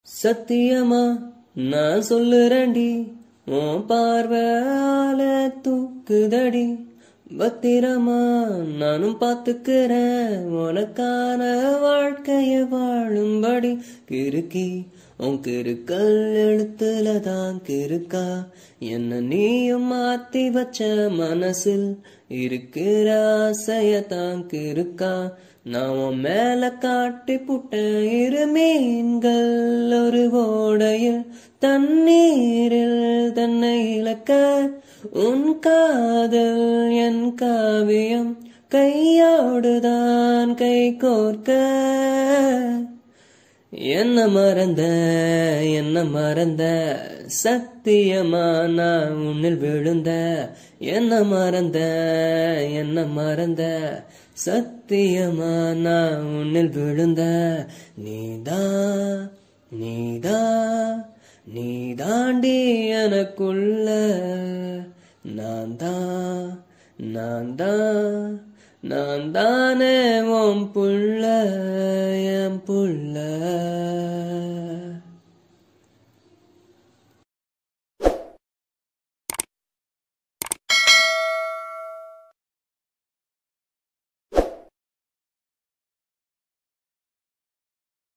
சத்தியமா நான் சொல்லுறேன்டி உன் பார்வையால தூக்குதடி பத்திரமா நானும் பாத்துக்கிறேன் உனக்கான வாழ்க்கைய வாழும்படி கிறுக்கி உன் கிறுக்கல் எழுத்துல தான் கிறுக்கா என்ன நீயும் மாத்தி வச்ச மனசில் இருக்கிற ஆசைய தான் கிறுக்கா நான் உன் மேல காட்டி புட்ட இரு மீன்கள் ஒரு ஓடையில் தண்ணீரில் தன்னை இழக்க உன் காதல் என் காவியம் கையோடுதான் கை கோர்க்க என்ன மறந்த என்ன மறந்த சத்தியமா நான் உன்னில் விழுந்த என்ன மறந்த என்ன மறந்த சத்தியமா நான் உன்னில் விழுந்த நீதா நீதா நீ தாண்டி எனக்குள்ள நான் தான் நான் தான் நான் தானே உன் புள்ள என் புள்ள